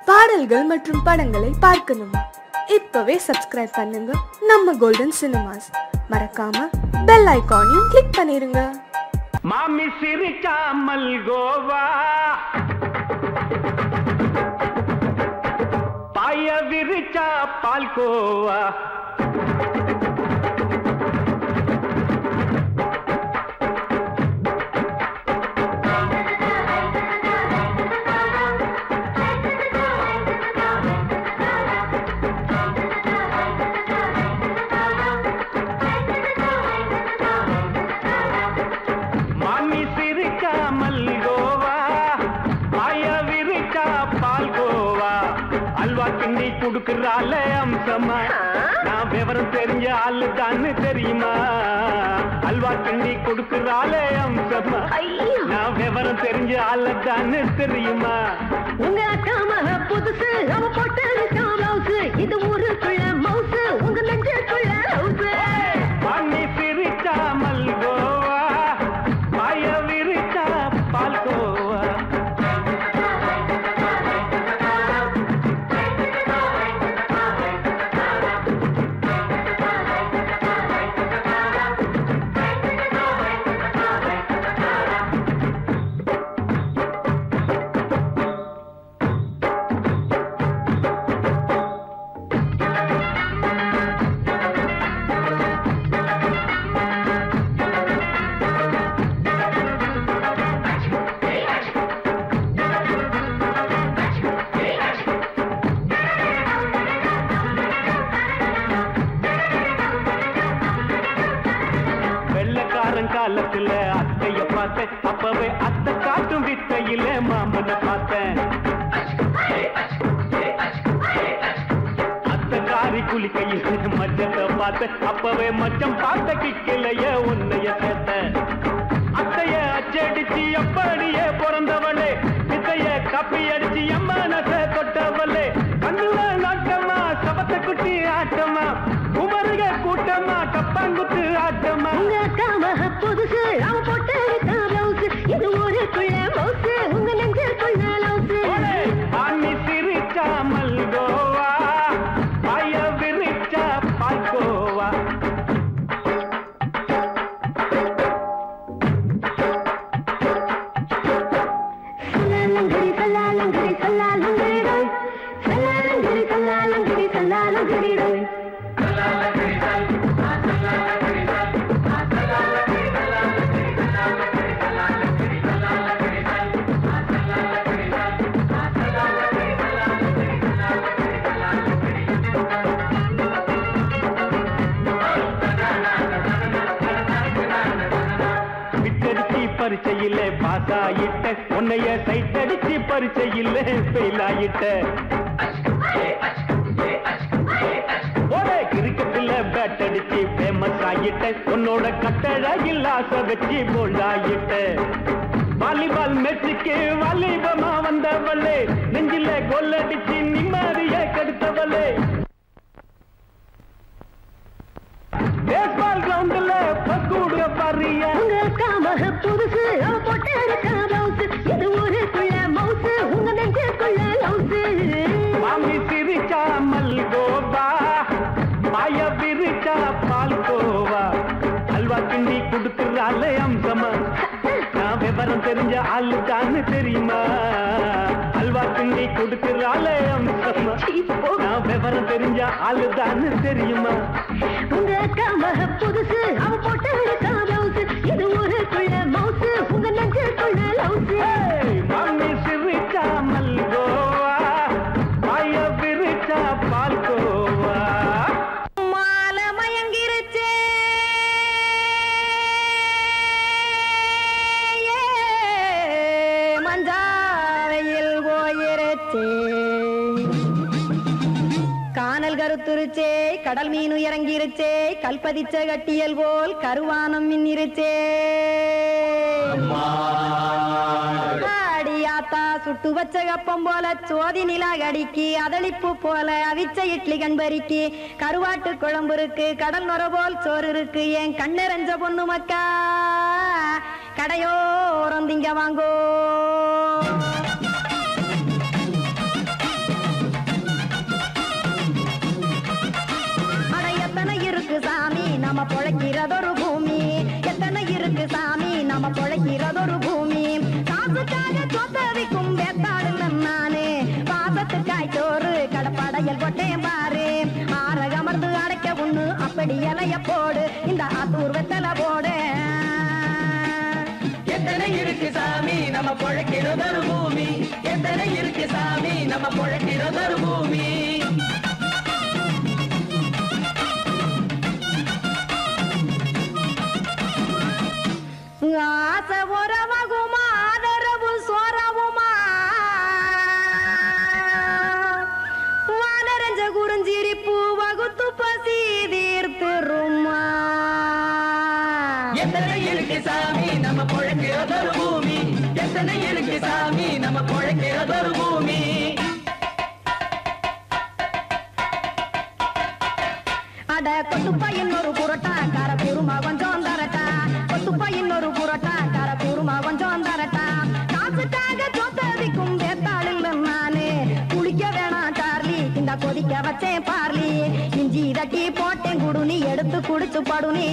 பாடல்கள் மற்றும் படங்களை பார்க்கணுமா இப்பவே சப்ஸ்கிரைப் பண்ணுங்க நம்ம கோல்டன் சினிமாஸ் மறக்காம பெல் ஐகானையும் கிளிக் பண்ணிருங்க மாமி சிரிக்காமல் கோவா பாய விரிச்சா பால்கோவா மாமி சிரிக்காமல் கோவா பாய விரிச்சா பால்கோவா அல்வா கிண்டி குடுக்கறால அம்சமா நான் விவரம் தெரிஞ்ச ஆளு தான்னு தெரியுமா அல்வா கிண்டி குடுக்கறால அம்சமா நான் விவரம் தெரிஞ்ச ஆளு தான்னு தெரியுமா உங்க அக்கா மக புதுசு அவ போட்டு பிளவுஸ் இது ஊருக்குள்ள மவுசு உங்க நெஞ்சுக்குள்ள ஹவுஸ் மாமி சிரிக்காமல் கோவா பாய விரிச்சா பால்கோவா வெள்ளக்காரன் காலத்துல அத்தைய பார்த்தேன் அப்பவே அத்தை காட்டும் வித்தையில மாமனை பார்த்தேன் அத்தை காரி குளிக்கையில் மச்சத்தை பார்த்தேன் அப்பவே மச்சம் பார்த்த கிக்கலைய உன்னைய சேர்த்த அத்தைய அச்சடிச்சு அப்படியே பிறந்தவளே வித்தைய கப்பி அடிச்சு எம்மனச தொட்டவளே கண்ணுல நாட்டமா சபத்த குட்டி ஆட்டமா குமருக கூட்டமா கப்பாங்குத்து ஆட்டமா உங்க அக்கா மக புதுசு அவ போட்டு பிளவுஸ் இது ஊருக்குள்ள மவுசு உங்க நெஞ்சுக்குள்ள ஓலே, லவுஸ் ஆணி சிரிச்சாமல் கோவா பாய விரிச்சா பால்கோவா சல்லாலங்கடி சல்லாலங்கடி சல்லாலங்கடி டோய் சல்லாலங்கடி சல்லாலங்கடி சல்லாலங்கடி டோய் விட்டடிச்சு பரிச்சையில பாஸ் ஆயிட்ட உன்னைய சைட் அடிச்சு பரிச்சையில ஃபெயில் ஆயிட்ட ஒரே கிரிக்கெட்ல பேட் அடிச்சு ஃபேமஸ் ஆயிட்ட உன்னோட கட்டழகில் ஆசை வச்சு போல்ட் ஆயிட்ட வாலிபால் மேட்சுக்கு வாலிபமா வந்தவளே நெஞ்சில கோல் அடிச்சு நிம்மதிய கெடுத்தவளே பேஸ்பால் கிரவுண்ட்ல பக்கூடுக பாரியா உங்க அக்கா மக புதுசு அவ போட்டு பிளவுஸ் இது ஊருக்குள்ள மவுசு உங்க நெஞ்சுக்குள்ள லவுஸ் மாமி சிரிச்சா மல்கோவா பாய விரிச்சா பால்கோவா அல்வா கிண்டி குடுக்கறால அம்சமா நான் விவரம் தெரிஞ்ச ஆளு தான்னு தெரியுமா அல்வா கிண்டி குடுக்கறால அம்சமா நான் விவரம் தெரிஞ்ச ஆளு தான்னு தெரியுமா உங்க அக்கா மக புதுசு அவ போட்டு பிளவுஸ் இது ஊருக்குள்ள மவுசு உங்க நெஞ்சுக்குள்ள லவுஸ் ஏய், மாமி சிரிச்சா மல்கோவா பாய விரிச்சா பால்கோவா மாலை மயங்கிருச்சே மஞ்சாவையில் போயிருச்சே கானல் கருத்துருச்சே கடல் மீன் இறங்கிருச்சே கல்பதிச்ச கட்டியல் போல் கருவானம் மின்னிருச்சே ஆடியாத்தா சுட்டு வச்ச கப்பம் போல சோதி நிலா கடிக்கு அதளிப்பு போல அவிச்ச இட்லி கண்பறிக்கு கருவாட்டு குழம்பு இருக்கு கடல் நுர போல் சோறு இருக்கு என் கண்ணெரஞ்ச பொண்ணு மக்கா கடையோரம் திங்க வாங்கோ பொழைக்கிறதொரு பூமி எத்தனை இருக்கு சாமி நம்ம பொழைக்கிறதொரு பூமி காசுக்காக சொத்தவிக்கும் வேத்தாடுல நானு பாசத்துக்காய் சோறு கடப்படையல் கொட்டேன் பாரு ஆற அமர்ந்து அடைக்க ஒண்ணு அப்படி இலைய போடு இந்த ஆத்தூர் வெத்தலை போடு எத்தனை இருக்கு சாமி நம்ம பொழைக்கிறதொரு பூமி எத்தனை இருக்கு சாமி நம்ம பொழைக்கிறதொரு பூமி ஆசை உறவகுமா ஆதரவு சோறவுமா வானரஞ்ச குறிஞ்சிரிப்பு வகுத்து பசி தீர்த்துருமா எத்தனை இருக்கு சாமி நம்ம பொழைக்கிறதொரு பூமி எத்தனை இருக்கு சாமி நம்ம பொழைக்கிறதொரு பூமி அட கொத்துப்பா இன்னொரு புரோட்டா கார குருமா கொஞ்சம் தரட்டா கொத்துப்பா இன்னொரு புரோட்டா கார குருமா கொஞ்சம் தரட்டா காசுக்காக சொத்ததிக்கும் வேத்தாளில் நானு குளிக்க வேணாம் சார்லி இந்த கொதிக்க வச்சேன் பார்லி இஞ்சி தட்டி போட்டேன் குடுனி எடுத்து குடிச்சு படுனி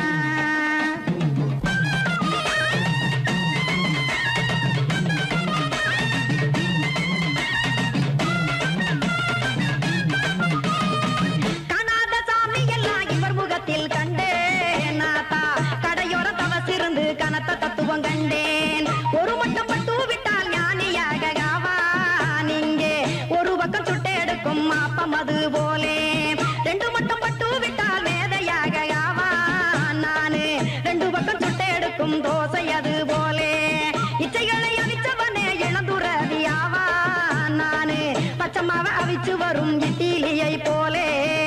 காணாத சாமி எல்லாம் இவர் முகத்தில் கண்டேன் நாத்தா கடையோர தவசிருந்து கனத்த தத்துவம் கண்டேன் ஒரு மட்டும் பட்டு விட்டால் ஞானியாக ஆவான் இங்கே ஒரு பக்கம் சுட்டு எடுக்கும் மாப்பம் அது போலே ரெண்டு மட்டும் பட்டு விட்டால் மேதையாக ஆவான் நானு ரெண்டு பக்கம் சுட்டு எடுக்கும் தோசை அது போலே இச்சைகளை அவிச்சவனே இளந்துறவி ஆவான் நானு பச்சமாவ அவிச்சு வரும் இட்டிலியை போலே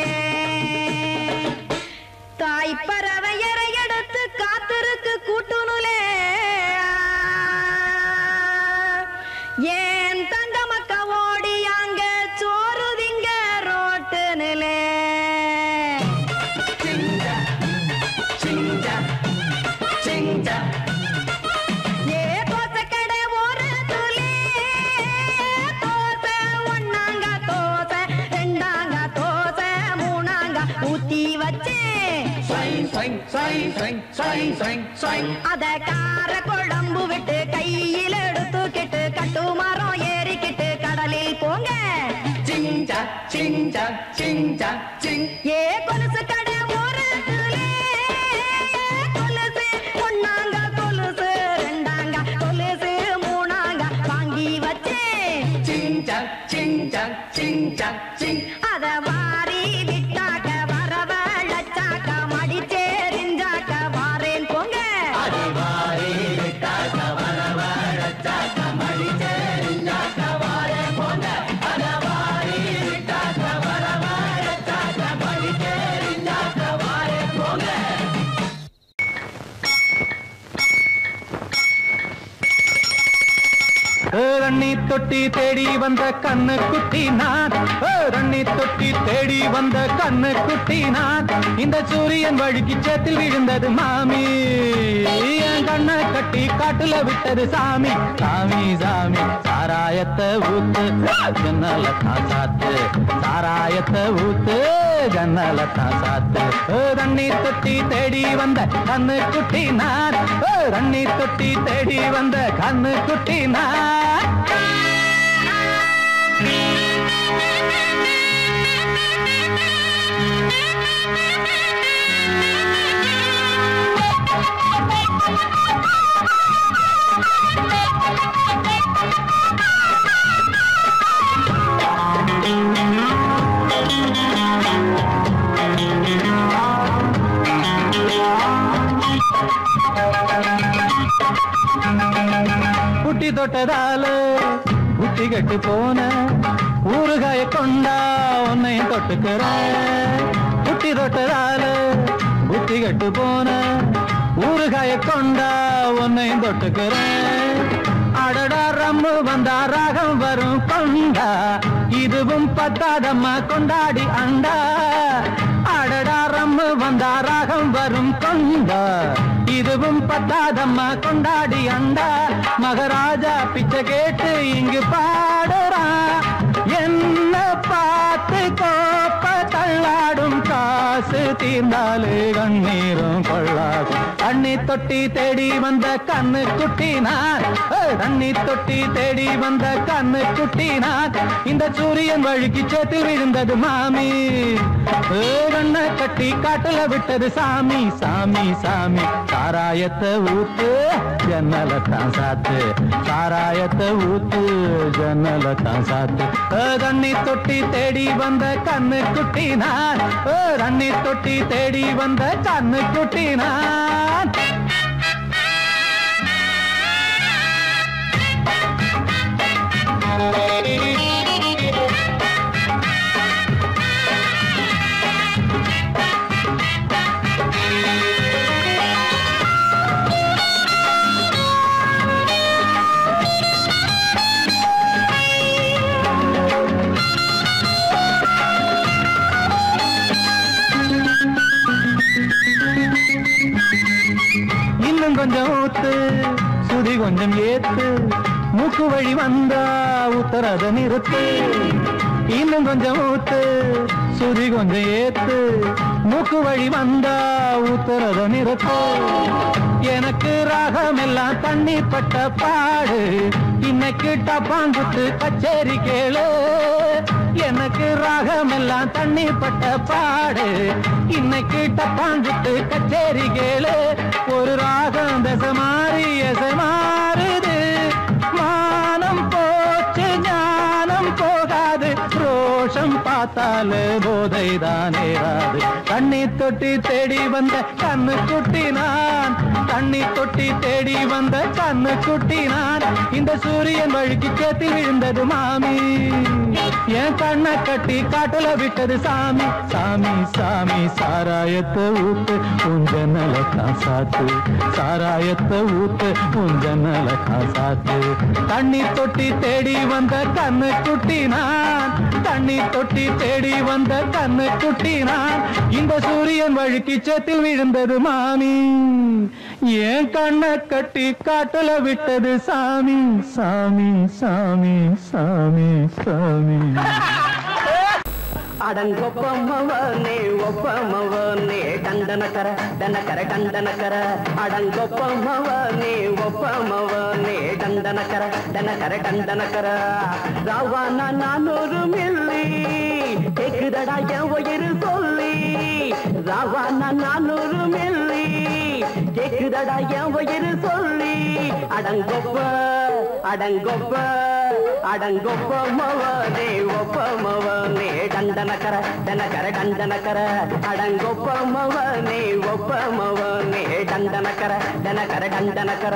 தாய் பறவையரை எடுத்து காத்திருக்கு கூட்டுனுலே ஏன் தங்க மக்க ஓடி அங்க சோறுதிங்க ரோட்டு நிலே சிங்கா சிங்கா சிங்கா ஏ தோசை கடை ஓரத்துலே தோசை ஒண்ணாங்க தோசை ரெண்டாங்க தோசை மூணாங்க ஊத்தி வச்சேன் சைன் சைன் சைன் சைன் சைன் சைன் சைன் அத கார குழம்பு விட்டு கையில் எடுத்துக்கிட்டு கட்டுமரம் ஏறிக்கிட்டு கடலில் போங்க சிங்கா சிங்கா சிங்கா சிங் ஏ கொலுசு கடை ஓரத்துலே கொலுசு ஒண்ணாங்க கொலுசு ரெண்டாங்க கொலுசு மூணாங்க வாங்கி வச்சேன் சிங்கா சிங்கா சிங்கா சிங் அத வாரி விட்டாக்க வரவழைச்சாக்க மடிச்சேரிஞ்சாக்க வாரேன் போங்க அடிவாரி விட்டாக்க வரவழைச்சாக்க மடிச்சேரிஞ்சாக்க வாரே போங்க அடவாரி விட்டாக்க வரவழைச்சாக்க மடிச்சேரிஞ்சாக்க வாரே போங்க ரண்ணி தொட்டி தேடி வந்த கண்ணு குட்டி நான் ஓ, ரண்ணி தொட்டி தேடி வந்த கண்ணு குட்டி நான் இந்த சூரியன் வழுக்கி சேத்தில் விழுந்தது மாமி என் கண்ணை கட்டி காட்டுல விட்டது சாமி சாமி சாமி சாராயத்தை ஊத்து ஜன்னல தான் சாத்து சாராயத்தை ஊத்து ஜன்னல தான் சாத்து ஓ, ரண்ணி தொட்டி தேடி வந்த கண்ணு குட்டி நான் ஓ, ரண்ணி தொட்டி தேடி வந்த கண்ணு குட்டி நான் புட்டி தொட்டதால புத்தி கட்டு போன ஊறுகாய கொண்டா உன்னையும் தொட்டுக்கிறேன் புட்டி தொட்டதால புத்தி கட்டு போன ஊறுகாய கொண்டா உன்னையும் தொட்டுக்கிறேன் அடடா ரம்மு வந்தா ராகம் வரும் கொண்டா இதுவும் பத்தாதம்மா கொண்டாடி அண்டா அடடா ரம்மு வந்தா ராகம் வரும் கொண்டா இதுவும் பத்தாதம்மா கொண்டாடி அண்டா மகராஜா பிச்சை கேட்டு இங்கு பாடுறான் என்ன பார்த்து கோப்ப தள்ளாடும் காசு தீர்ந்தாலே கண்ணீரும் கொள்ளாகும் தண்ணி தொட்டி தேடி வந்த கண்ணு குட்டி நான் ஏய், தண்ணி தொட்டி தேடி வந்த கண்ணு குட்டி நான் இந்த சூரியன் வழுக்கி சேத்தில் விழுந்தது மாமி ஏய், கண்ணை கட்டி காட்டுல விட்டது சாமி சாமி சாமி சாராயத்தை ஊத்து ஜன்னலை தான் சாத்து சாராயத்தை ஊத்து ஜன்னலை தான் சாத்து ஏய், தண்ணி தொட்டி தேடி வந்த கண்ணு குட்டி நான் ஏய், தண்ணி தொட்டி தேடி வந்த கண்ணு குட்டி நான் இன்னும் கொஞ்சம் ஊத்து சுதி கொஞ்சம் ஏத்து மூக்கு வழி வந்தா உத்தரத நிறுத்து இன்னும் கொஞ்சம் ஊத்து சுதி கொஞ்சம் ஏத்து மூக்கு வழி வந்தா உத்தரத நிறுத்து எனக்கு ராகம் எல்லாம் தண்ணி பட்ட பாடு இன்னைக்கு டப்பாங்குத்து கச்சேரி கேளு எனக்கு ராகம் எல்லாம் தண்ணி பட்ட பாடு இன்னைக்கு டப்பாங்குத்து கச்சேரி கேளு ஒரு ராகம் தசை மாறி எசை மாறுது மானம் போச்சு ஞானம் போகாது ரோஷம் பார்த்தாலே போதை தான் ஏறாது தண்ணி தொட்டி தேடி வந்த கண்ணு குட்டி நான் தண்ணி தொட்டி தேடி வந்த கண்ணு குட்டி நான் இந்த சூரியன் வழுக்கி சேத்தி விழுந்தது மாமி என் கண்ணை கட்டி காட்டுல விட்டது சாமி சாமி சாமி சாராயத்தை ஊத்து உஞ்ச நலத்தான் சாத்து சாராயத்தை ஊத்து உஞ்ச நலத்தான் சாத்து தண்ணி தொட்டி தேடி வந்த கண்ணு குட்டி நான் தண்ணி தொட்டி தேடி வந்த கண்ணு குட்டி நான் இந்த சூரியன் வழுக்கி சேத்தில் விழுந்தது மாமி என் கண்ணை கட்டி காட்டுல விட்டது சாமி சாமி சாமி சாமி சாமி அடங்கொப்பமவனே ஒப்பமவனே டண்டனக்கர டனக்கர டண்டனக்கர அடங்கொப்பமவனே ஒப்பமவனே டண்டனக்கர டனக்கர டண்டனக்கர ராவானா நானூறு மில்லி கேக்குதடா என் உயிர் சொல்லி ராவானா நானூறு மில்லி கேக்குதடா என் உயிர் சொல்லி அடங்கொப்ப அடங்கொப்ப அடங்கொப்ப மவனே ஒப்ப மவனே டண்டனக்கர டனக்கர டண்டனக்கர அடங்கொப்ப மவனே ஒப்ப மவனே டண்டனக்கர டனக்கர டண்டனக்கர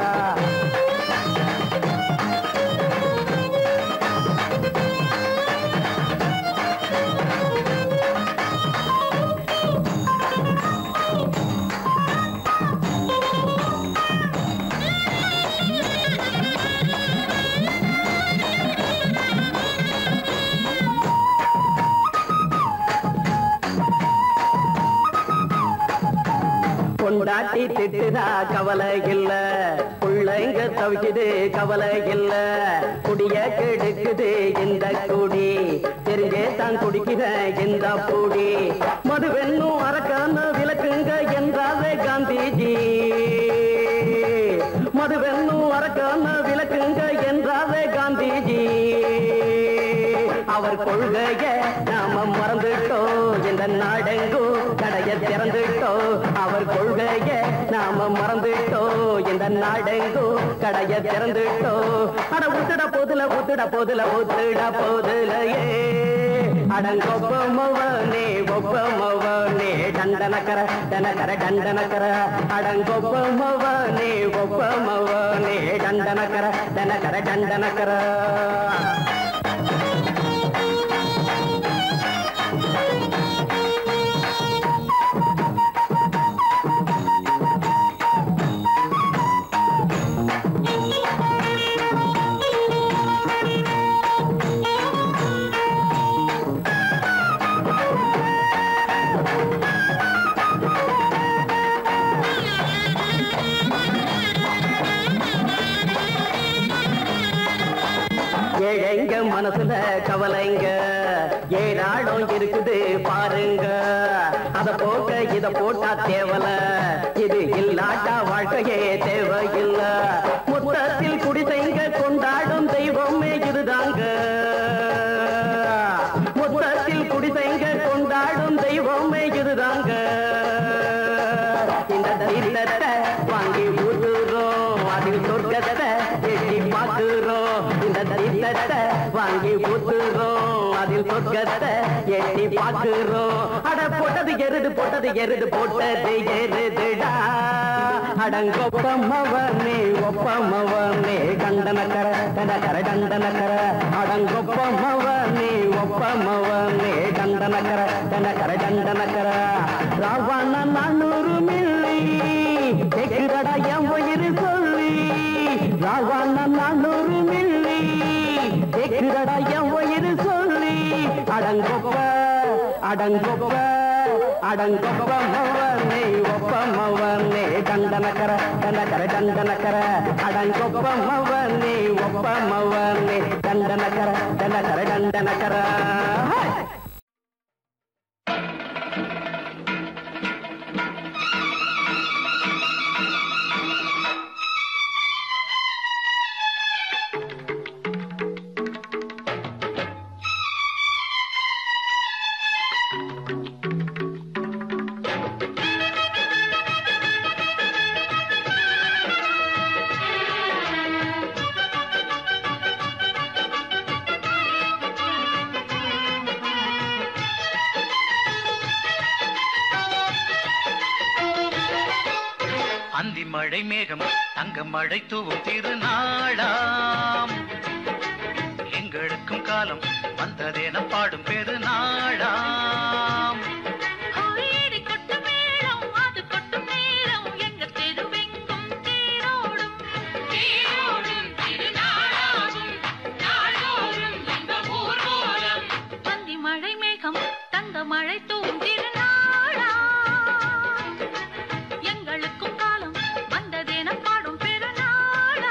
பொண்டாட்டி திட்டுதா கவலை இல்ல பிள்ளைங்க தவிக்குது கவலை இல்ல குடிய கெடுக்குது இந்த குடி தெரிஞ்சே தான் குடிக்கிற இந்த பூடி மதுவென்னும் அரக்கான விளக்குங்க என்றாவே காந்திஜி மதுவென்னும் அரக்கான விளக்குங்க என்றாவே காந்திஜி அவர் கொள்கைய நாம மறந்துட்டோம் இந்த நாடெங்கும் கடைய திறந்துட்டோம் அவர் கொள்கைய நாம மறந்துட்டோம் இந்த நாடெங்கும் கடைய திறந்துட்டோம் அட உத்துட போதுல உத்துட போதுல உத்துட போதுலையே அடங்கொப்பமவனே ஒப்பமவனே டண்டனக்கர டனக்கர டண்டனக்கர அடங்கொப்பமவனே ஒப்பமவனே டண்டனக்கர டனக்கர டண்டனக்கர ஏழைங்க மனசுல கவலைங்க ஏழாடம் இருக்குது பாருங்க அத இத போட்டா தேவல இது இல்லாட்டா வாழ்க்கையே தேவையில்ல மொத்தத்தில் குடிசைங்க கொண்டாடும் தெய்வமே இதுதாங்க மொத்தத்தில் குடிசைங்க கொண்டாடும் தெய்வமே இதுதாங்க இந்த தீர்த்தத்தை வாங்கி ஊத்துறோம் அதில் சொர்க்கத்தை எட்டி பார்க்கிறோம் இந்த தீர்த்தத்தை வாங்கி ஊத்துறோம் அதில் சொர்க்கத்தை எட்டி பார்க்கிறோம் அட போட்டது எருது போட்டது எருது போட்டது எருதுடா அடங்கொப்பமவனே ஒப்பமவனே கண்டனக்கர கண்டக்கர கண்டனக்கர அடங்கொப்பமவனே ஒப்பமவனே கண்டனக்கர கண்டக்கர கண்டனக்கர ராவண நானூறு மில்லி கேக்குதடா என் உயிர் சொல்லி ராவண நானூறு மில்லி கேக்குதடா என் உயிர் சொல்லி அடங்கொப்ப அடங்கொப்ப அடங்கொப்ப மவனே ஒப்ப மவனே கண்டனக்கர கண்டக்கர கண்டனக்கர அடங்கொப்ப மவனே ஒப்ப மவனே கண்டனக்கர கண்டக்கர கண்டனக்கர ஹே! அந்தி மழை மேகம் தங்க மழை தூவும் திருநாளாம் எங்களுக்கும் காலம் வந்ததென பாடும் பெருநாளாம் கோயிடி கொட்டு மேளம் அது கொட்டும் நேரம் எங்க தெருவெங்கும் தேரோடும் தேரோடும் திருநாளாகும் நாளோறும் இந்த ஊர்வலம் பந்தி மழை மேகம் தங்க மழை தூவும் திருநாளா எங்களுக்கும் காலம் வந்ததென பாடும் பெருநாளா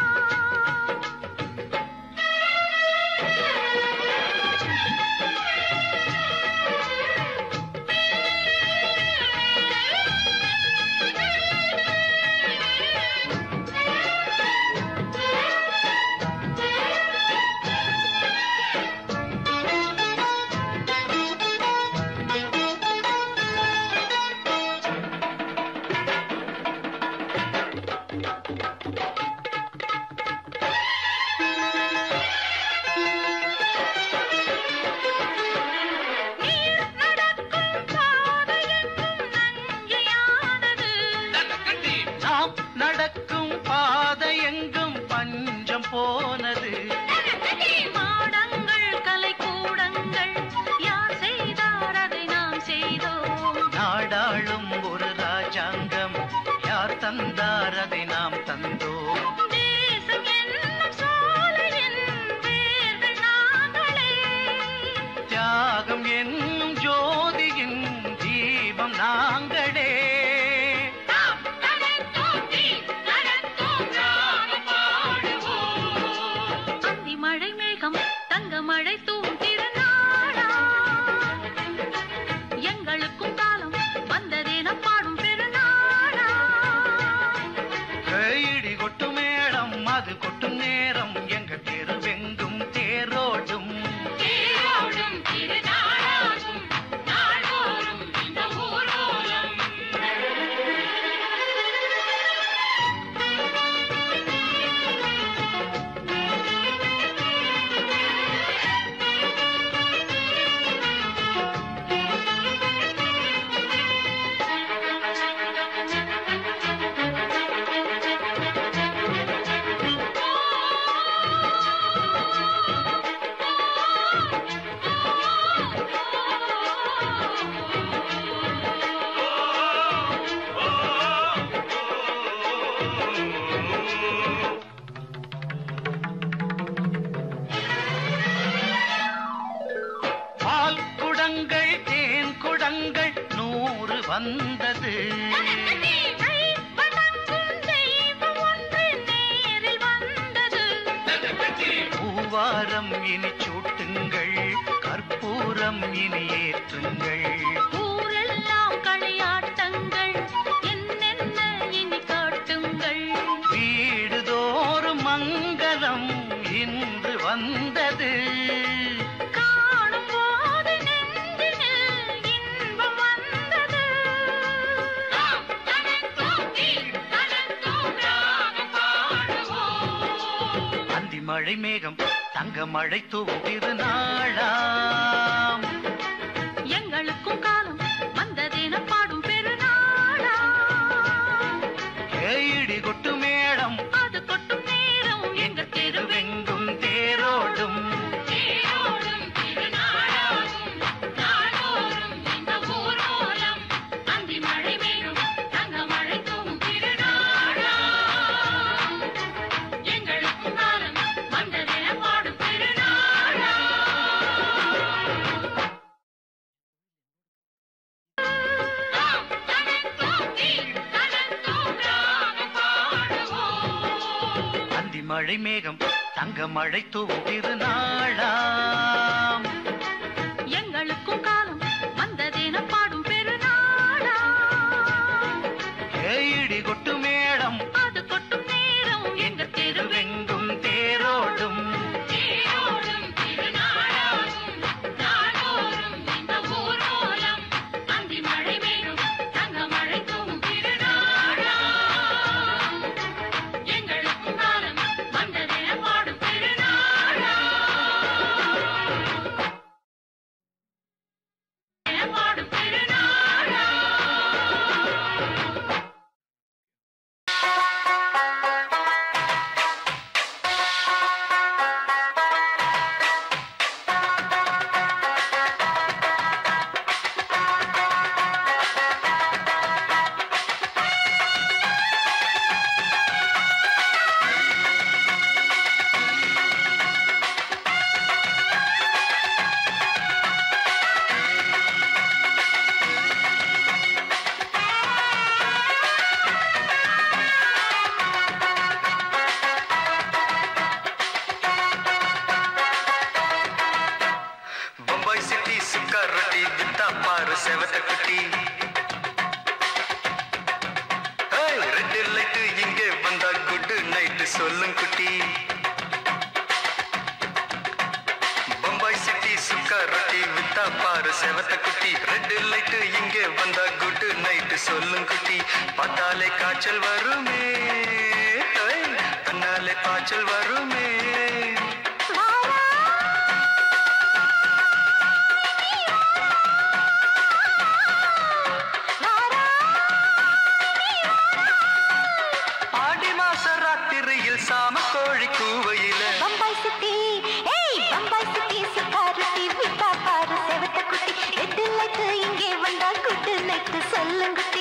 நீர் நடக்கும் பாதையெங்கும் நங்கியானது நாம் நடக்கும் பாதை எங்கும் பஞ்சம் போனது மாடங்கள் கலை கூடங்கள் யார் செய்தார் அதை நாம் செய்தோம் நாடாளும் ஒரு ராஜாங்கம் யார் தந்தார் அதை நாம் தந்தோம் தேசம் என்னும் சோலையின் வேர்கள் நாங்களே தியாகம் என்னும் ஜோதியின் தீபம் நாங்களே நாம் நடந்தோன்றி நடந்தோம் ராகம் பாடுவோம் அந்தி மழை மேகம் தங்க மழை தூவும் திருநாளா எங்களுக்கும் காலம் வந்ததென பாடும் பெருநாளா கையிடி கொட்டு மேளம் அது கொட்டும் நேரம் எங்க தெருவெங்கும் தேரோடும் தேரோடும் திருநாளாகும் நாள்தோறும் இந்த ஊர்வலம் பால் குடங்கள் தேன் குடங்கள் நூறு வந்தது கை வணங்கும் தெய்வம் ஒன்று நேரில் வந்தது பூவாரம் இனி சூட்டுங்கள் கற்பூரம் இனி ஏற்றுங்கள் ஊரெல்லாம் களியாட்டம் மழை மேகம் தங்க மழை தூவும் திருநாளாம் எங்களுக்கும் காலம் வந்ததென பாடும் பெருநாளா ஏடி கொட்டு மேளம் அது கொட்டும் நேரம் எங்க தெருவெங்கும் தெருவெங்கும் தேரோடும் தேரோடும் திருநாளாகும் நாடோறும் இந்த ஊரோலம் அந்தி மழை மேலும் தங்க மழை தூவும் திருநாளா எங்களுக்கும் காலம் வந்ததென பாடும் பெருநாளா நாம் தனத்தூக்கி தனத்தூராக பாடுவோம் அந்தி மழை மேகம் தங்க மழை தூவும் திருநாளாம் எங்களுக்கும் காலம் வந்ததென பாடும் பெருநாளா ஏடி கொட்டு மேளம் அது கொட்டும் நேரம் எங்க தெருவெங்கும் தெருவெங்கும் தேரோடும் தேரோடும் திருநாளாகும் நாடோறும் இந்த ஊரோலம் அந்தி மழை மேலும் தங்க மழை தூவும் திருநாளா எங்களுக்கும் காலம் வந்ததென பாடும் பெருநாளா என பாடும் பெருநாளா பம்பாய் சிட்டி சுக்கா ரொட்டி வித்தா பாரு செவத்த குட்டி ஏய், ரெட் லைட் இங்கே வந்தா குட் நைட் சொல்லும் குட்டி பம்பாய் சிட்டி சுக்கா ரொட்டி வித்தா பாரு செவத்த குட்டி ரெட் லைட் இங்கே வந்தா குட் நைட் சொல்லும் குட்டி பார்த்தாலே காய்ச்சல் வருமே ஏய், கண்ணாலே பாய்ச்சல் வருமே ஆடி மாச ராத்திரியில் சாம கோழி கூவையில பம்பாய் சிட்டி ஏய் பம்பாய் சிட்டி சிக்காரத்தி விட்டா பாரு செவத்த குட்டி ரெட்டு லைட்டு இங்கே வந்தா குட்டு நைட்டு சொல்லுங்குட்டி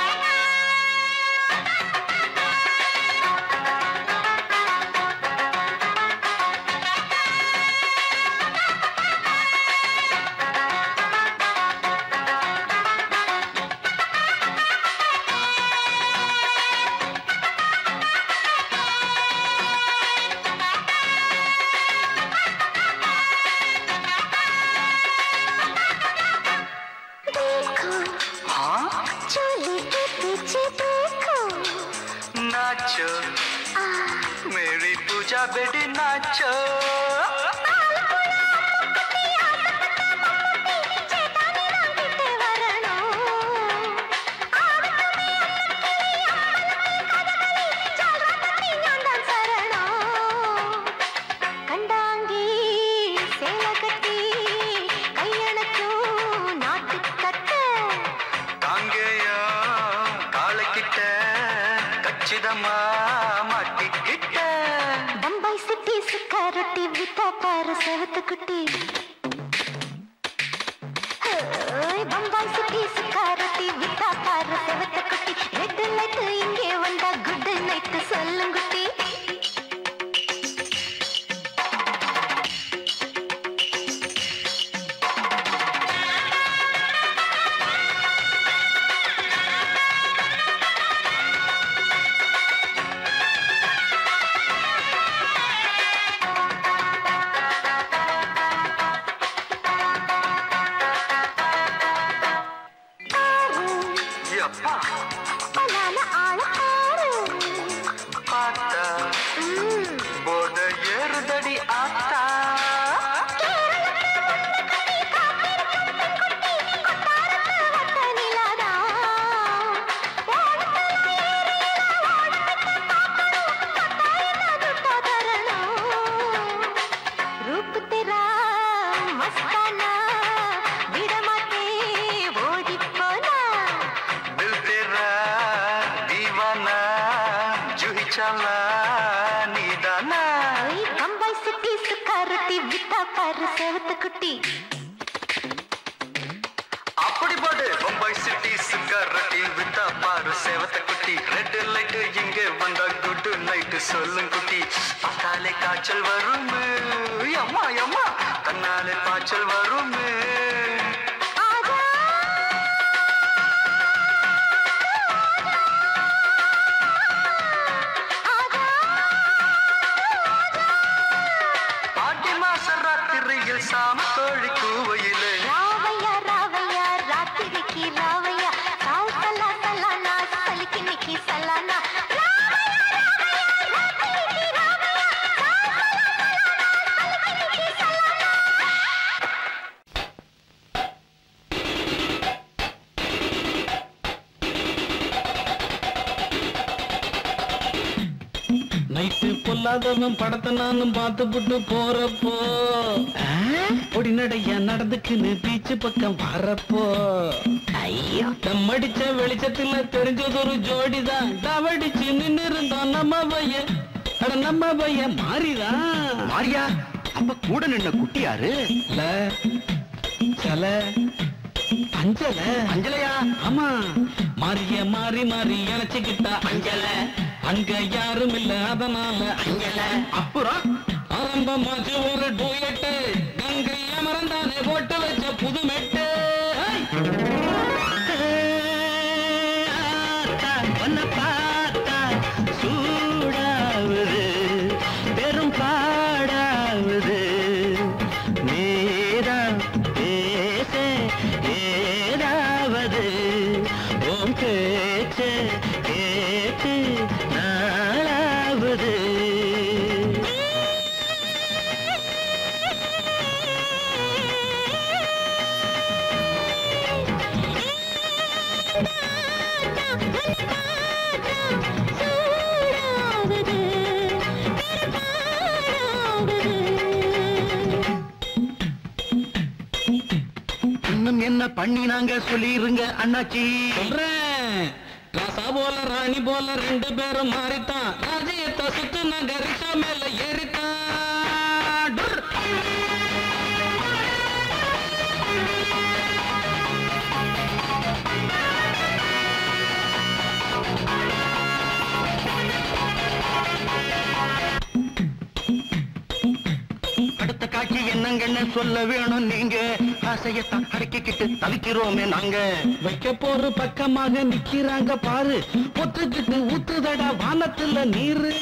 देखो हाँ चोली के पीछे देखो नाचो मेरी पूजा बेटी नाचो சேட்டானி நான் விட்டு வரணும் ஆவட்டுமே அம்மக்கிளி, அம்மலமே, கதகளி, ஜால்ராத்தட்டி ஞான்தான் சரணம். கண்டாங்கி சேலை கட்டி கையணக்கும் நாட்டுக்கட்ட தாங்கேயா காலைக்கிட்ட கச்சிதமா மாட்டிக்கிட்ட பம்பாய் சிட்டி சுக்கா ரொட்டி வித்தா பாரு செவத்து குட்டி ஹோய், பம்பாய் சிட்டி சுக்கா ரொட்டி வித்தா பாரு செவத்து குட்டி ரெட் லைட் இங்கே வந்தா குட் நைட் சொல்லுங்குட்டி எப்பா பலால ஆள ஆறு பார்த்தா ம், போத ஏறுதடி ஆத்தா வட்ட நிலாதான். ஓடத்துல ஏறினா ஓடப்பட்ட பார்க்கணும். கட்டாயமா துட்டா தரணும். மஸ்தானா விடமாட்டே ஓடி போனா दिल तेरा दीवाना जूही चाला नीदाना ஓய் பம்பாய் சிட்டி சுக்காரத்தி விட்டா பாரு செவத்த குட்டி அப்படி போடு பம்பாய் சிட்டி சிக்காரட்டி வித்தா பாரு சேவத்த குட்டி ரெட் லைட் இங்க வந்தா குட் நைட் சொல்லும் குட்டி பார்த்தாலே காய்ச்சல் வருமே அம்மா அம்மா தன்னாலே பாய்ச்சல் வருமே ஆடி மாச ராத்திரியில் சாம கோழி கூவையிலே ராவையா ராவையா ராத்திரிக்கு ராவையா சால் சலா சலானா சலிக்கு நிக்கி சலானா நைட்டு பொல்லாதவன் படத்தை நானும் பார்த்து புட்டு போறப்போ பொடி நடையா நடந்துக்குன்னு பீச்சு பக்கம் வரப்போ ஐயோ தம்மடிச்ச வெளிச்சத்துல தெரிஞ்சது ஒரு ஜோடிதான் தவடிச்சு நின்னு இருந்தோம் நம்ம பையன் அட நம்ம பையன் மாறிதான் மாரியா அப்ப கூட நின்ன குட்டி யாரு இல்ல சல அஞ்சல அஞ்சலையா ஆமா மாறிய மாறி மாறி இணைச்சுக்கிட்டா அஞ்சல அங்க யாரும் இல்ல அதனால அஞ்சல அப்புறம் ஆரம்பமாச்சு ஒரு டூயட்டு கங்கை அமரந்தானே போட்டு வச்ச புது மெட்டு உன்னை பார்த்தா சூடாவுது பெரும் பாடாவுது நேரம் பேச ஏதாவது உன் பேச்சு கேட்டு நாளாவது இன்னும் என்ன பண்ணினாங்க சொல்லிருங்க அண்ணாச்சி சொல்றேன் ராசா போல ராணி போல ரெண்டு பேரும் மாறித்தான் ராஜ்யத்தை சுத்து நாங்க ரிஷா மேல ஏறித்தான் டுர். அடுத்த காட்சி என்னங்கன்னு சொல்ல வேணும் நீங்க ஆசையத்தான் அடக்கிக்கிட்டு தவிக்கிறோமே நாங்க வைக்க போற பக்கமாக நிக்கிறாங்க பாரு ஒத்துக்கிட்டு ஊத்துதடா வானத்துல நீரு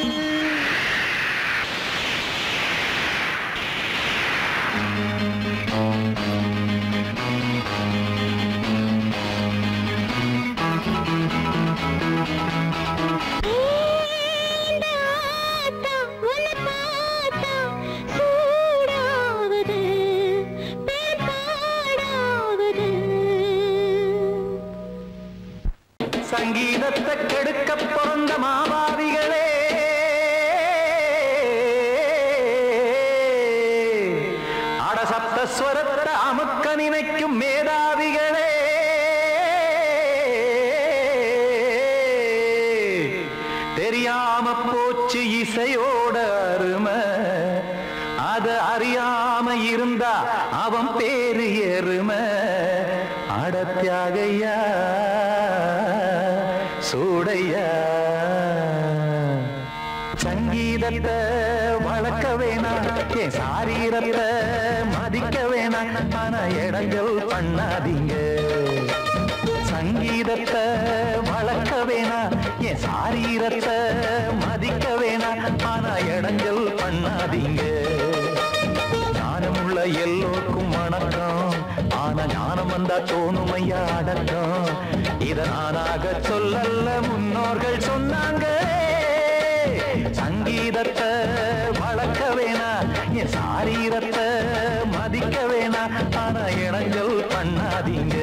சங்கீதத்தை கெடுக்க பிறந்த மாபாவிகளே அடசப்த ஸ்வரத்தை அமுக்க நினைக்கும் மேதாவிகளே தெரியாம போச்சு இசையோட அருமை அத அறியாம இருந்தா அவன் பேரு எருமை அடத்தியாகையா சூடையா சங்கீதத்தை வளர்க்க வேணாம் என் சாரீரத்தை மதிக்க வேணாம் ஆனா இடங்கள் பண்ணாதீங்க சங்கீதத்தை வளர்க்க வேணாம் என் சாரீரத்தை மதிக்க வேணாம் ஆனா இடங்கள் பண்ணாதீங்க ஞானமுள்ள எல்லோருக்கும் வணக்கம் ஆனா ஞானம் வந்தா தோணுமையா அடக்கம் இத நானாக சொல்லல்ல முன்னோர்கள் சொன்னாங்க சங்கீதத்தை வளர்க்க வேணா என் சாரீரத்தை மதிக்க வேணா ஆனா இனங்கள் பண்ணாதீங்க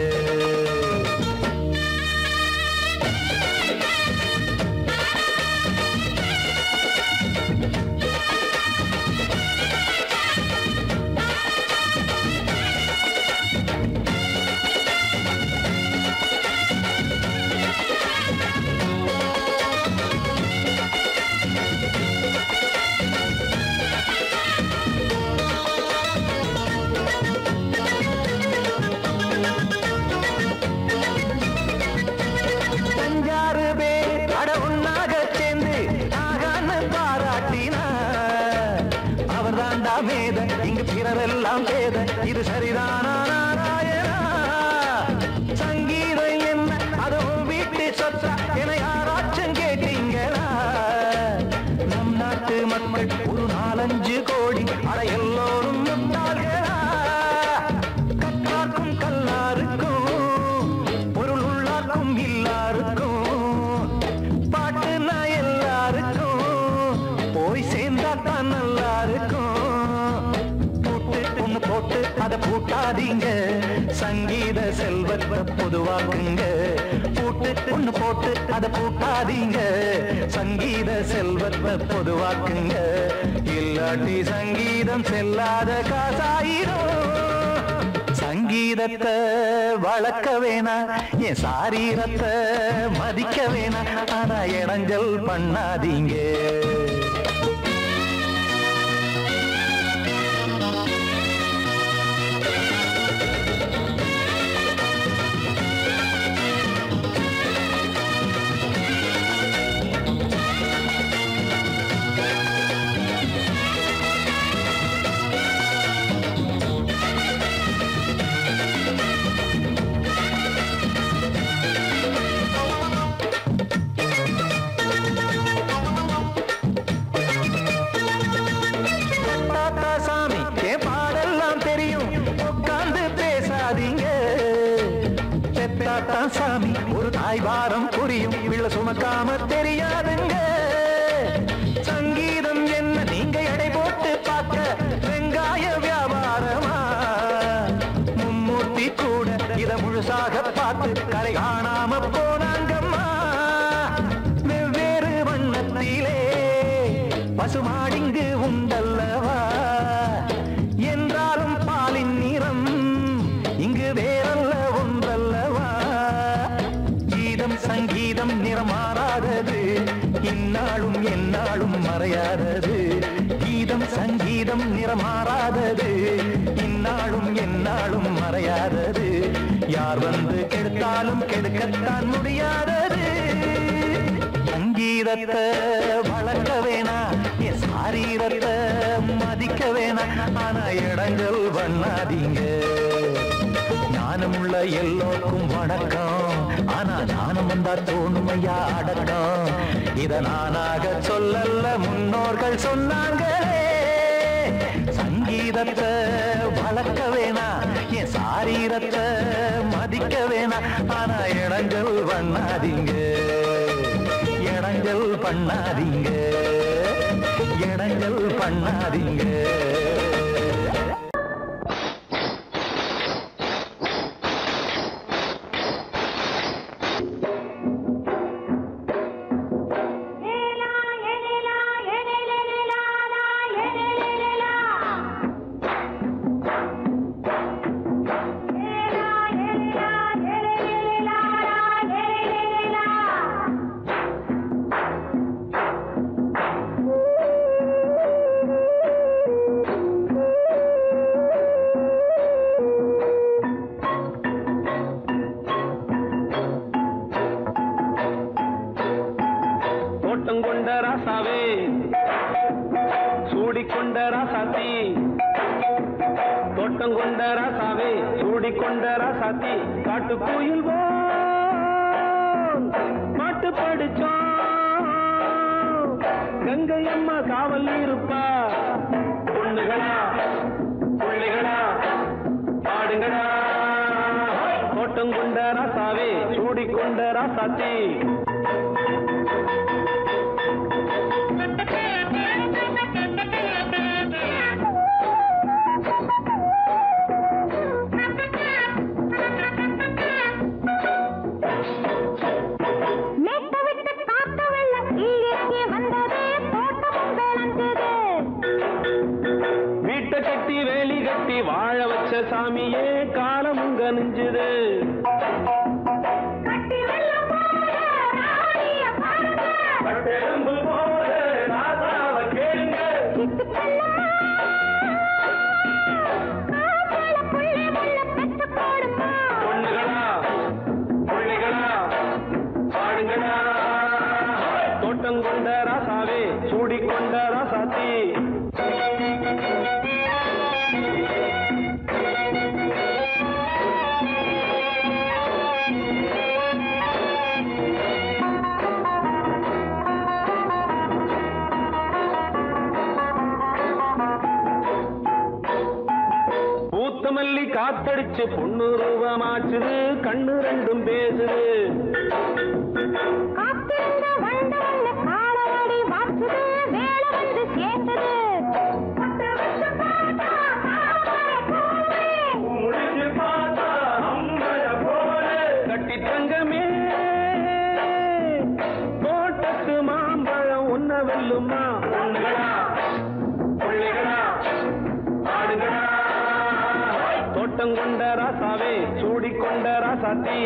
பூட்டாதீங்க சங்கீத செல்வத்தை பொதுவாக்குங்க பூட்டு ஒண்ணு போட்டு அதை பூட்டாதீங்க சங்கீத செல்வத்தை பொதுவாக்குங்க இல்லாட்டி சங்கீதம் செல்லாத காசாயிரும் சங்கீதத்தை வளர்க்க வேணா என் சாரீரத்தை மதிக்க வேணா ஆனா இடைஞ்சல் பண்ணாதீங்க தாத்தா சாமி என் பாடெல்லாம் தெரியும் உட்கார்ந்து பேசாதீங்க பெத்தாத்தா சாமி ஒரு தாய் வாரம் புரியும் பிள்ளை சுமக்காம தெரியாதுங்க சங்கீதம் என்ன நீங்க எடை போட்டு பார்க்க வெங்காய வியாபாரமா மும்மூர்த்தி கூட இத முழுசாக பார்த்து கரை காணாம போனாங்கம்மா வெவ்வேறு வண்ணத்திலே பசுமாடிங்கு உண்டல்லவா என்றாலும் பாலின் நிறம் இங்கு வேறல்ல ஒன்றல்லவா கீதம் சங்கீதம் நிறமாறாதது இந்நாளும் எந்நாளும் மறையாதது கீதம் சங்கீதம் நிறமாறாதது இந்நாளும் எந்நாளும் மறையாதது யார் வந்து கெடுத்தாலும் கெடுக்கத்தான் முடியாதது சங்கீதத்தை வளர்க்க வேணா என் சாரீரத்தை மதிக்க வேணா ஆனா இடங்கள் பண்ணாதீங்க ஞானமுள்ள எல்லோருக்கும் வணக்கம் ஆனா ஞானம் வந்தா தோணுமையா அடக்கம் இத நானாக சொல்லல்ல முன்னோர்கள் சொன்னாங்களே சங்கீதத்தை வளர்க்க வேணா என் சாரீரத்தை மதிக்க வேணா ஆனா இடங்கள் பண்ணாதீங்க இடங்கள் பண்ணாதீங்க இடங்கள் பண்ணாதீங்க தோட்டம் கொண்ட ராசாவே சூடிக்கொண்ட ராசாத்தி தோட்டம் கொண்ட ராசாவே சூடிக்கொண்ட ராசாத்தி காட்டு கோயில் மாட்டு படிச்சோம் கங்கை அம்மா காவல் இருப்பா பொண்ணுகளா பிள்ளைகளா பாடுங்களா தோட்டம் கொண்ட ராசாவே சூடிக்கொண்ட ராசாத்தி மேட்ட விட்டு காத்த வெள்ளம் கீழே வந்தது தோட்டமும் விளைஞ்சது வீட்டை கட்டி வேலி கட்டி வாழ வச்ச சாமியே காலம் உங்க நெஞ்சுது கட்டி வெள்ளம் போல ராணிய பாருங்க பட்டெலும்பு போல ராசாவை கேளுங்க சிட்டு செல்லம்மா காப்பாள புள்ளை முள்ள பெற்று போடுமா பொண்ணுகளா பிள்ளைகளா பாடுங்களா தோட்டம் கொண்ட ராசாவே சூடிக்கொண்ட ராசாத்தி பூத்த மல்லி காத்தடிச்சு பொண்ணு ரூபமாச்சுது கண்ணு ரெண்டும் பேசுது காத்திருந்த வண்டு வந்து காலவாடி வாச்சுது வேலை வந்து சேர்ந்தது பத்து வருஷம் பார்த்தா தாமரை பூவே கொண்ட ராசாவே சூடிக்கொண்ட ராசாத்தி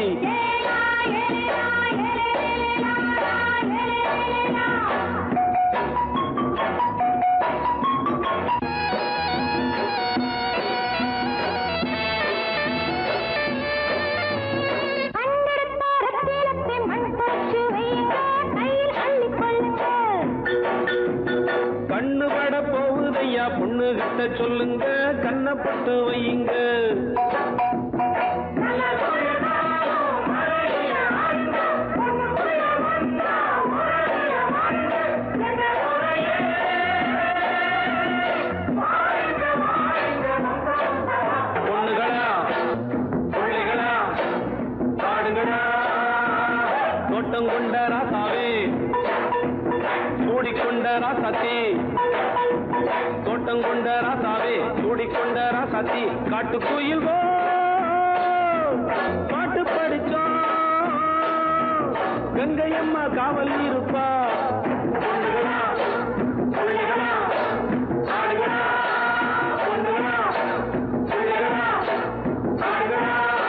கண்ணு பட போகுதையா பொண்ணு கிட்ட சொல்லுங்க கண்ணப்பட்டு வையுங்க பொண்ணுகளா பிள்ளைகளா பாடுங்களா தோட்டம் கொண்ட ராசாவே சூடிக்கொண்ட ராசாத்தி தோட்டம் கொண்ட ராசாவே சூடிக்கொண்ட ராசாத்தி காட்டு குயில் பாட்டு படிச்சோம் கங்கையம்மா காவல் இருப்பா பொண்ணுகளா, பிள்ளைகளா, ஆடுகளா, பொண்ணுகளா, பிள்ளைகளா, ஆடுகளா.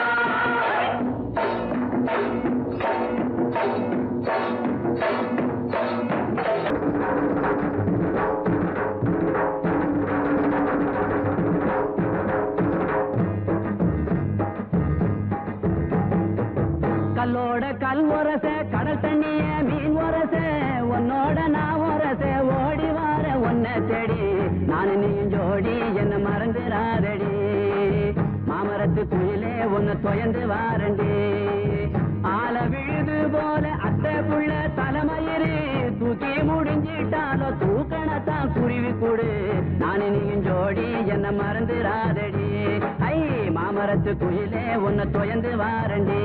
கல்லோட கல் உரச கடல் தண்ணிய மீன் உரச உன்னோட நான் உரச ஓடி வார உன்னை தேடி நானு நீயும் ஜோடி என்ன மறந்துடாதடி மாமரத்து குயிலே உன்னை தொயந்து வாரண்டி ஆல விழுது போல அத்தை புள்ள தலைமயிறு தூக்கி முடிஞ்சிட்டாலோ தூக்கணத்தான் குருவி கூடு நானு நீயும் ஜோடி என்ன மறந்துடாதடி ஐ மாமரத்து குயிலே உன்னை தொயந்து வாரண்டி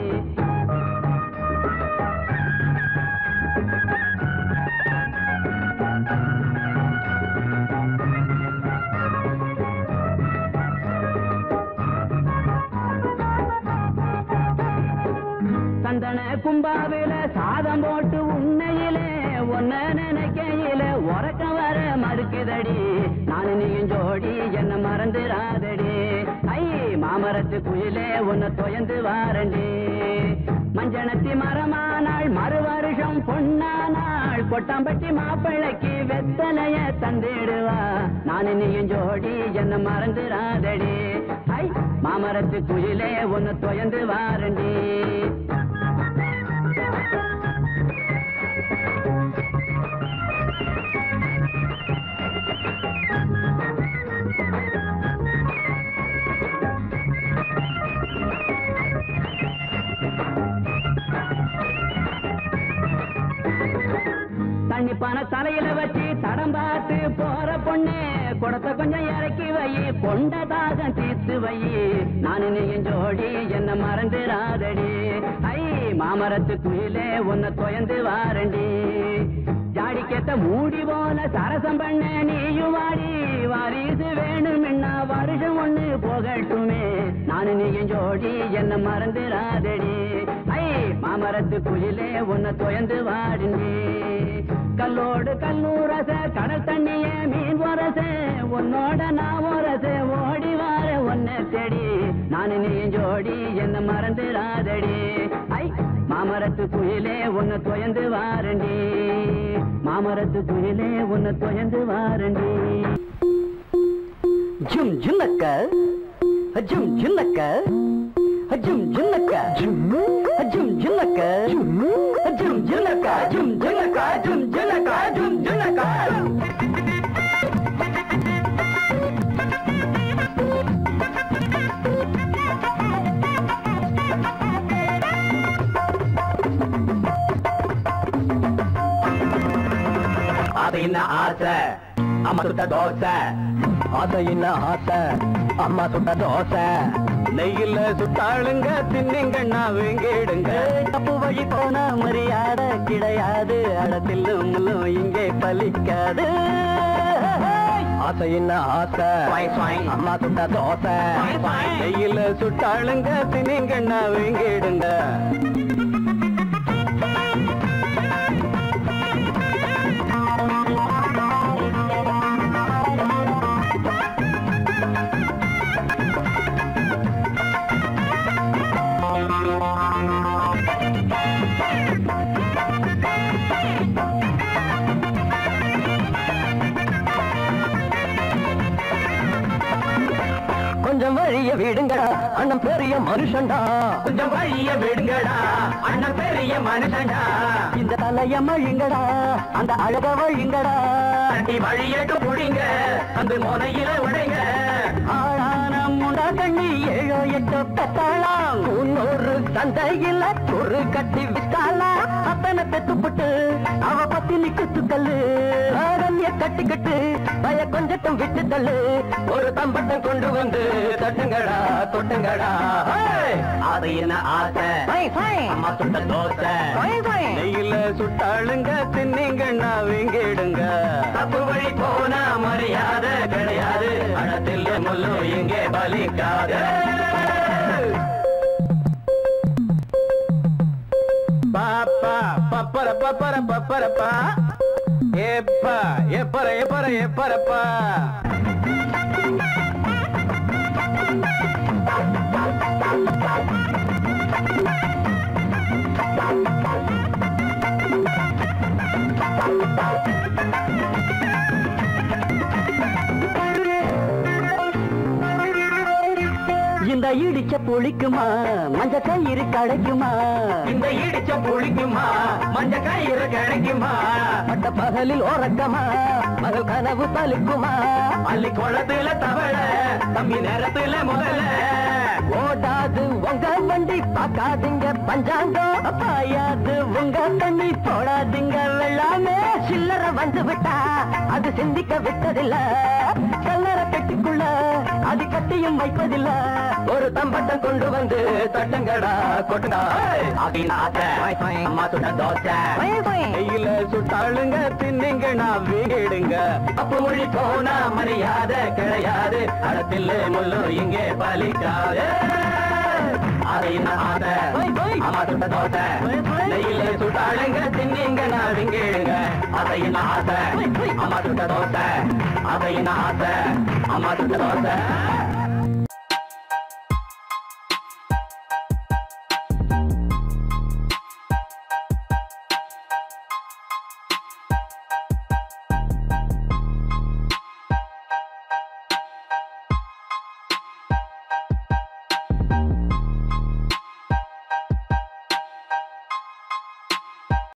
சந்தன கும்பாவில சாதம் போட்டு உன்னையிலே ஒன்ன நினைக்கையில உறக்க வர மறுக்குதடி நானு நீயும் ஜோடி என்ன மறந்துடாதடி ஐ மாமரத்து குயிலே உன்னை தொயந்து வாரண்டி மஞ்சனத்தி மரமானாள் மறு வருஷம் பொன்னானாள் கொட்டாம்பட்டி மாப்பிள்ளைக்கு வெத்தலைய தந்திடுவா நானு நீயும் ஜோடி என்ன மறந்துடாதடி ஐ மாமரத்து குயிலே உன்னை தொயந்து வாரண்டி தண்ணி பண தலையில வச்சு தடம் பார்த்து போற பொண்ணு குடத்தை கொஞ்சம் இறக்கி வை கொண்ட தாகம் தீர்த்து வை நானு நீயும் ஜோடி என்ன மறந்துடாதடி ஐ மாமரத்து குயிலே உன்னை தொயந்து வாரண்டி ஜாடிக்கேத்த மூடி போல சரசம் பண்ண நீயும் வாடி வாரிசு வேணும்னா வருஷம் ஒண்ணு போகட்டுமே நானு நீயும் ஜோடி என்ன மறந்துடாதடி ஐ மாமரத்து குயிலே உன்னை தொயந்து வாடிண்டி கல்லோடு கல்லூரச கடல் தண்ணிய மீன் வரச உன்னோட நான் வரச ஓடி வார உன்னை தேடி நானு நீயும் ஜோடி என்ன மறந்துடாதடி ஐ மாமரத்து குயிலே உன்னை தொயந்து வாரண்டி மாமரத்து குயிலே உன்னை தொயந்து வாரண்டி ஜும் ஜுன்னக்க ஜும் ஜுன்னக்க ஜும் ஜுன்னக்க ஜும் ஜுன்னக்க ஜும் ஜுன்னக்க ஜும் ஜுன்னக்க ஜும் ஜுன்னக்க ஜும் ஜுன்னக்க அது என்ன ஆசை அம்மா சுட்ட தோசை அது என்ன ஆசை அம்மா சுட்ட தோசை நெய்யில சுட்டாளுங்க தின்னிங்கண்ணா வேங்கிடுங்க தப்பு வழி போன மரியாதை கிடையாது அடத்தில்லும் முள்ளும் இங்கே பலிக்காது ஆசை என்ன ஆசை அம்மா சுட்ட தோசை நெய்யில சுட்டாளுங்க தின்னிங்கண்ணா வேங்கிடுங்க வழிய விடுங்கடா அண்ணன் பெரிய மனுஷன்டா கொஞ்சம் வழிய விடுங்கடா அண்ணன் பெரிய மனுஷன்டா இந்த தலைய மழிங்கடா அந்த அழக வழிங்கடா தட்டி வழியட்டு புடிங்க அந்த முனையில உடைங்க ஆளான முண்டா கண்ணி ஏழோ எட்டோ பெத்தாளாம் முன்னூறு சந்தையில ஒரு கட்டி வித்தாளா அத்தனை பெத்துப்பட்டு அவ பத்தி நிக்குத்து தள்ளு ஆரண்ய கட்டிக்கிட்டு பய கொஞ்சட்டும் விட்டு தள்ளு ஒரு தம்பட்டம் கொண்டு வந்து தட்டுங்கடா தொட்டுங்கடா ஹேய்! அது என்ன ஆசை அம்மா சுட்ட தோசை நெய்யில சுட்டாளுங்க தின்னீங்கன்னா வீங்கிடுங்க தப்பு வழி போனா மரியாதை கிடையாது அடத்தில் முள்ளு இங்கே பலிக்காது பாப்பா பப்பர பப்பர பப்பரப்பா ஏப்பா எப்பர எப்பர எப்பரப்பா இந்த இடிச்ச புளிக்குமா மஞ்ச கயிறு கிடைக்குமா இந்த இடிச்ச புளிக்குமா மஞ்ச கயிறு கிடைக்குமா பட்ட பகலில் ஓரக்கமா மகள் கனவு பலிக்குமா அள்ளி குளத்துல தவள தம்பி நேரத்துல முதல்ல ஓடாது உங்க வண்டி பார்க்காதீங்க பஞ்சாங்கம் பாயாது உங்க தண்ணி போடாதீங்க வெள்ளாமே சில்லற வந்து விட்டா அது சிந்திக்க விட்டதில்ல கல்லற பெட்டிக்குள்ள அது கட்டியும் வைப்பதில்ல ஒரு தம்பட்டம் கொண்டு வந்து தட்டுங்கடா கொட்டுடா ஆகினாத்த அம்மா சுட்ட தோசை நெய்யில சுட்டாளுங்க தின்னீங்கன்னா வீங்கிடுங்க அப்ப மொழி போனா மரியாதை கிடையாது அடத்தில் முள்ளு இங்கே பலிக்காது அதையின ஆத அம்மா சுட்ட தோசை நெய்யில சுட்டாளுங்க தின்னீங்கன்னா வீங்கிடுங்க அதையின ஆசை அம்மா சுட்ட தோசை அதையின ஆசை அம்மா சுட்ட தோசை